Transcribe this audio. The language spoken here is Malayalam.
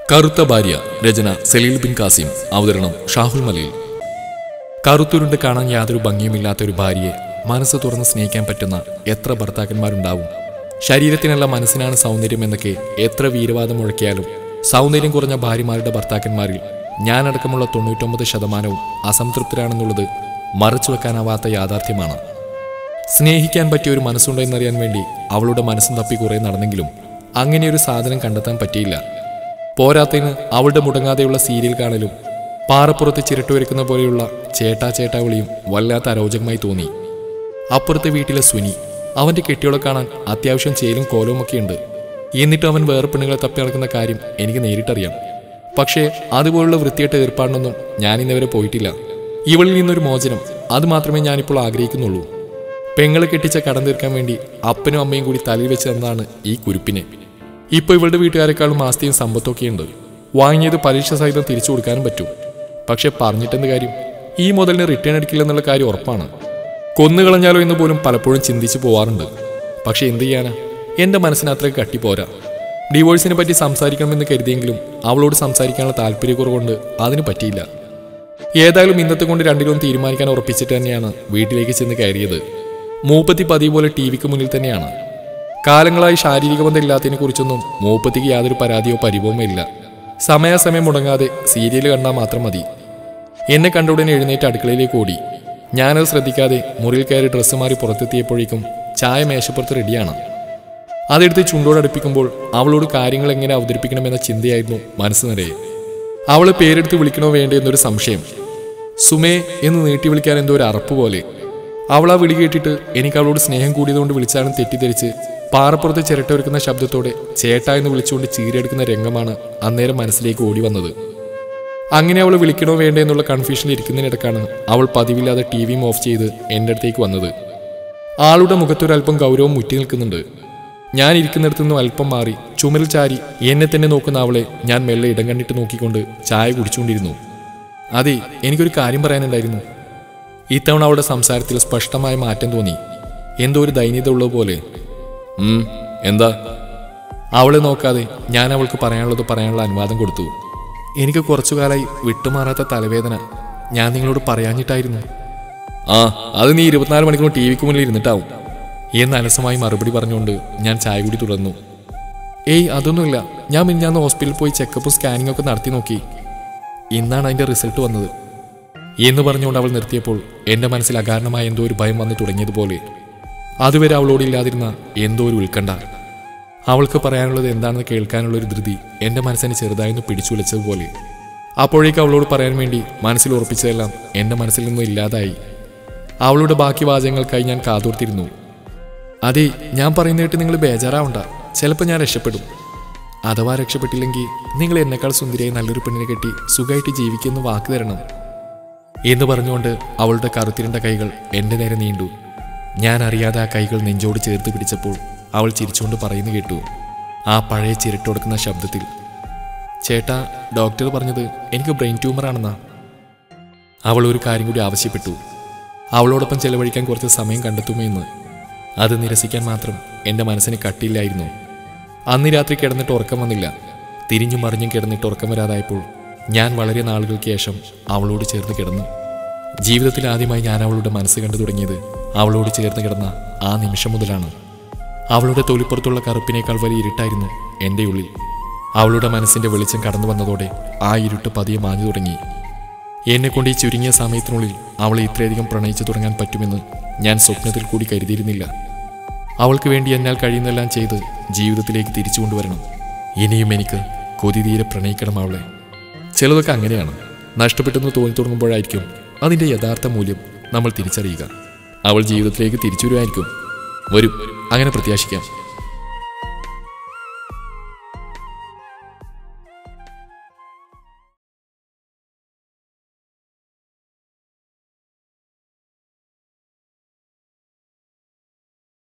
കറുത്ത ഭാര്യ രചന സലീൽ ബിൻ കാസിം അവതരണം ഷാഹുൽ മലയിൽ കറുത്തുരുണ്ട് കാണാൻ യാതൊരു ഭംഗിയുമില്ലാത്ത ഒരു ഭാര്യയെ മനസ്സ് തുറന്ന് സ്നേഹിക്കാൻ പറ്റുന്ന എത്ര ഭർത്താക്കന്മാരുണ്ടാവും ശരീരത്തിനല്ല മനസ്സിനാണ് സൗന്ദര്യം എന്നൊക്കെ എത്ര വീരവാദം മുഴക്കിയാലും സൗന്ദര്യം കുറഞ്ഞ ഭാര്യമാരുടെ ഭർത്താക്കന്മാരിൽ ഞാനടക്കമുള്ള തൊണ്ണൂറ്റൊമ്പത് ശതമാനവും അസംതൃപ്തരാണെന്നുള്ളത് മറച്ചു വെക്കാനാവാത്ത യാഥാർത്ഥ്യമാണ് സ്നേഹിക്കാൻ പറ്റിയ ഒരു മനസ്സുണ്ടോ എന്നറിയാൻ വേണ്ടി അവളുടെ മനസ്സും തപ്പി കുറെ നടന്നെങ്കിലും അങ്ങനെയൊരു സാധനം കണ്ടെത്താൻ പറ്റിയില്ല പോരാത്തതിന് അവളുടെ മുടങ്ങാതെയുള്ള സീരിയൽ കാണലും പാറപ്പുറത്ത് ചിരട്ടുവരക്കുന്ന പോലെയുള്ള ചേട്ടാ ചേട്ടാ വിളിയും വല്ലാത്ത അരോചകമായി തോന്നി അപ്പുറത്തെ വീട്ടിലെ സുനി അവന്റെ കെട്ടിയോളെ കാണാൻ അത്യാവശ്യം ചേലും കോലവും ഒക്കെ ഉണ്ട് എന്നിട്ടും അവൻ വേറെ പെണ്ണുങ്ങളെ തപ്പി നടക്കുന്ന കാര്യം എനിക്ക് നേരിട്ടറിയാം പക്ഷേ അതുപോലുള്ള വൃത്തിയായിട്ട് ഏർപ്പാടിനൊന്നും ഞാൻ ഇന്നവരെ പോയിട്ടില്ല ഇവളിൽ നിന്നൊരു മോചനം അത് മാത്രമേ ഞാനിപ്പോൾ ആഗ്രഹിക്കുന്നുള്ളൂ പെങ്ങളെ കെട്ടിച്ച കടം തീർക്കാൻ വേണ്ടി അപ്പനും അമ്മയും കൂടി തലയിൽ വെച്ച് തന്നതാണ് ഈ കുരുപ്പിനെ ഇപ്പൊ ഇവളുടെ വീട്ടുകാരെക്കാളും ആസ്തിയും സമ്പത്തൊക്കെ ഉണ്ട് വാങ്ങിയത് പരീക്ഷ സഹിതം തിരിച്ചു കൊടുക്കാനും പറ്റും പക്ഷെ പറഞ്ഞിട്ടെന്ത് കാര്യം ഈ മുതലിന് റിട്ടേൺ അടിക്കില്ലെന്നുള്ള കാര്യം ഉറപ്പാണ് കൊന്നുകളഞ്ഞാലോ എന്ന് പോലും പലപ്പോഴും ചിന്തിച്ചു പോവാറുണ്ട് പക്ഷെ എന്ത് ചെയ്യാനാ എന്റെ മനസ്സിന് അത്ര കട്ടി പോരാ ഡിവോഴ്സിനെ പറ്റി സംസാരിക്കണമെന്ന് കരുതിയെങ്കിലും അവളോട് സംസാരിക്കാനുള്ള താല്പര്യക്കുറവുകൊണ്ട് അതിന് പറ്റിയില്ല ഏതായാലും ഇന്നത്തെ കൊണ്ട് രണ്ടിലും തീരുമാനിക്കാൻ ഉറപ്പിച്ചിട്ട് തന്നെയാണ് വീട്ടിലേക്ക് ചെന്ന് കയറിയത് മൂപ്പത്തി പതിവ് പോലെ ടി വിക്ക് മുന്നിൽ തന്നെയാണ് കാലങ്ങളായി ശാരീരിക ബന്ധം ഇല്ലാത്തതിനെ കുറിച്ചൊന്നും മൂപ്പത്തിക്ക് യാതൊരു പരാതിയോ പരിഭവമോ ഇല്ല സമയാസമയം മുടങ്ങാതെ സീരിയൽ കണ്ടാൽ മാത്രം മതി എന്നെ കണ്ട ഉടനെ എഴുന്നേറ്റ് അടുക്കളയിലേക്ക് ഓടി ഞാനത് ശ്രദ്ധിക്കാതെ മുറിയിൽ കയറി ഡ്രസ്സ് മാറി പുറത്തെത്തിയപ്പോഴേക്കും ചായ മേശപ്പുറത്ത് റെഡിയാണ് അതെടുത്ത് ചുണ്ടോടടുപ്പിക്കുമ്പോൾ അവളോട് കാര്യങ്ങൾ എങ്ങനെ അവതരിപ്പിക്കണമെന്ന ചിന്തയായിരുന്നു മനസ്സ് നിറയെ അവളെ പേരെടുത്ത് വിളിക്കണോ വേണ്ടേ എന്നൊരു സംശയം സുമേ എന്ന് നീട്ടി വിളിക്കാൻ എന്തോ ഒരു അറപ്പ് പോലെ അവൾ ആ വിളി കേട്ടിട്ട് എനിക്ക് അവളോട് സ്നേഹം കൂടിയതുകൊണ്ട് വിളിച്ചാലും തെറ്റിദ്ധരിച്ച് പാറപ്പുറത്ത് ചിരട്ടൊരുക്കുന്ന ശബ്ദത്തോടെ ചേട്ട എന്ന് വിളിച്ചുകൊണ്ട് ചീരെടുക്കുന്ന രംഗമാണ് അന്നേരം മനസ്സിലേക്ക് ഓടി വന്നത് അങ്ങനെ അവൾ വിളിക്കണോ വേണ്ടേ എന്നുള്ള കൺഫ്യൂഷനിൽ ഇരിക്കുന്നതിനിടക്കാണ് അവൾ പതിവില്ലാതെ ടി വിയും ഓഫ് ചെയ്ത് എൻ്റെ അടുത്തേക്ക് വന്നത് ആളുടെ മുഖത്തൊരല്പം ഗൗരവം മുറ്റി നിൽക്കുന്നുണ്ട് ഞാൻ ഇരിക്കുന്നിടത്തു നിന്നും അല്പം മാറി ചുമരിൽ ചാരി എന്നെ തന്നെ നോക്കുന്ന അവളെ ഞാൻ മെല്ലെ ഇടം കണ്ടിട്ട് നോക്കിക്കൊണ്ട് ചായ കുടിച്ചുകൊണ്ടിരുന്നു അതെ എനിക്കൊരു കാര്യം പറയാനുണ്ടായിരുന്നു ഇത്തവണ അവളുടെ സംസാരത്തിൽ സ്പഷ്ടമായ മാറ്റം തോന്നി എന്തോ ഒരു ദൈന്യത ഉള്ളതുപോലെ ഉം, എന്താ അവളെ നോക്കാതെ ഞാൻ അവൾക്ക് പറയാനുള്ളത് പറയാനുള്ള അനുവാദം കൊടുത്തു എനിക്ക് കുറച്ചു കാലമായി വിട്ടുമാറാത്ത തലവേദന ഞാൻ നിങ്ങളോട് പറയാഞ്ഞിട്ടായിരുന്നു ആ അത് നീ ഇരുപത്തിനാല് മണിക്കൂർ ടി വിക്ക് മുന്നിൽ ഇരുന്നിട്ടാവും എന്ന് അലസമായി മറുപടി പറഞ്ഞുകൊണ്ട് ഞാൻ ചായ കൂടി തുടർന്നു ഏയ് അതൊന്നുമില്ല ഞാൻ മിഞ്ഞാന്ന് ഹോസ്പിറ്റലിൽ പോയി ചെക്കപ്പും സ്കാനിങ്ങും ഒക്കെ നടത്തി നോക്കി ഇന്നാണ് അതിന്റെ റിസൾട്ട് വന്നത് എന്ന് പറഞ്ഞുകൊണ്ട് അവൾ നിർത്തിയപ്പോൾ എന്റെ മനസ്സിൽ അകാരണമായ എന്തോ ഒരു ഭയം വന്നു തുടങ്ങിയതുപോലെ അതുവരെ അവളോട് ഇല്ലാതിരുന്ന എന്തോ ഒരു ഉത്കണ്ഠ അവൾക്ക് പറയാനുള്ളത് എന്താണെന്ന് കേൾക്കാനുള്ള ഒരു ധൃതി എന്റെ മനസ്സിനെ ചെറുതായൊന്ന് പിടിച്ചുലച്ചതുപോലെ അപ്പോഴേക്ക് അവളോട് പറയാൻ വേണ്ടി മനസ്സിൽ ഉറപ്പിച്ചതെല്ലാം എന്റെ മനസ്സിൽ നിന്നും ഇല്ലാതായി അവളുടെ ബാക്കി വാചകങ്ങൾക്കായി ഞാൻ കാതോർത്തിരുന്നു അതെ ഞാൻ പറയുന്നതായിട്ട് നിങ്ങൾ ബേജാറാവണ്ട ചിലപ്പോൾ ഞാൻ രക്ഷപ്പെടും അഥവാ രക്ഷപ്പെട്ടില്ലെങ്കിൽ നിങ്ങൾ എന്നെക്കാൾ സുന്ദരിയായി നല്ലൊരു പെണ്ണിനെ കെട്ടി സുഖമായിട്ട് ജീവിക്കുമെന്ന് വാക്ക് തരണം എന്ന് പറഞ്ഞുകൊണ്ട് അവളുടെ കറുത്തിരണ്ട കൈകൾ എൻ്റെ നേരെ നീണ്ടു ഞാൻ അറിയാതെ ആ കൈകൾ നെഞ്ചോട് ചേർത്ത് പിടിച്ചപ്പോൾ അവൾ ചിരിച്ചുകൊണ്ട് പറയുന്നു കേട്ടു ആ പഴയ ചിരട്ടൊടുക്കുന്ന ശബ്ദത്തിൽ ചേട്ടാ ഡോക്ടർ പറഞ്ഞത് എനിക്ക് ബ്രെയിൻ ട്യൂമറാണെന്നാ അവൾ ഒരു കാര്യം കൂടി ആവശ്യപ്പെട്ടു അവളോടൊപ്പം ചെലവഴിക്കാൻ കുറച്ച് സമയം കണ്ടെത്തുമെന്ന് അത് നിരസിക്കാൻ മാത്രം എൻ്റെ മനസ്സിന് കട്ടിയില്ലായിരുന്നു അന്ന് രാത്രി കിടന്നിട്ട് ഉറക്കം വന്നില്ല തിരിഞ്ഞും മറിഞ്ഞും കിടന്നിട്ട് ഉറക്കം വരാതായപ്പോൾ ഞാൻ വളരെ നാളുകൾക്ക് ശേഷം അവളോട് ചേർന്ന് കിടന്നു ജീവിതത്തിൽ ആദ്യമായി ഞാൻ അവളുടെ മനസ്സ് കണ്ടു തുടങ്ങിയത് അവളോട് ചേർന്ന് കിടന്ന ആ നിമിഷം മുതലാണ് അവളുടെ തൊലിപ്പുറത്തുള്ള കറുപ്പിനേക്കാൾ വലിയ ഇരുട്ടായിരുന്നു എൻ്റെ ഉള്ളിൽ അവളുടെ മനസ്സിൻ്റെ വെളിച്ചം കടന്നു വന്നതോടെ ആ ഇരുട്ട് പതിയെ മാഞ്ഞു തുടങ്ങി എന്നെ കൊണ്ട് ഈ ചുരുങ്ങിയ സമയത്തിനുള്ളിൽ അവളെ ഇത്രയധികം പ്രണയിച്ചു തുടങ്ങാൻ പറ്റുമെന്ന് ഞാൻ സ്വപ്നത്തിൽ കൂടി കരുതിയിരുന്നില്ല അവൾക്ക് വേണ്ടി എന്നാൽ കഴിയുന്നെല്ലാം ചെയ്ത് ജീവിതത്തിലേക്ക് തിരിച്ചു കൊണ്ടുവരണം ഇനിയും എനിക്ക് കൊതി തീരെ പ്രണയിക്കണം അവളെ ചിലതൊക്കെ അങ്ങനെയാണ് നഷ്ടപ്പെട്ടെന്ന് തോന്നി തുടങ്ങുമ്പോഴായിരിക്കും അതിൻ്റെ യഥാർത്ഥ മൂല്യം നമ്മൾ തിരിച്ചറിയുക അവൾ ജീവിതത്തിലേക്ക് തിരിച്ചു വരുമായിരിക്കും വരും അങ്ങനെ പ്രത്യാശിക്കാം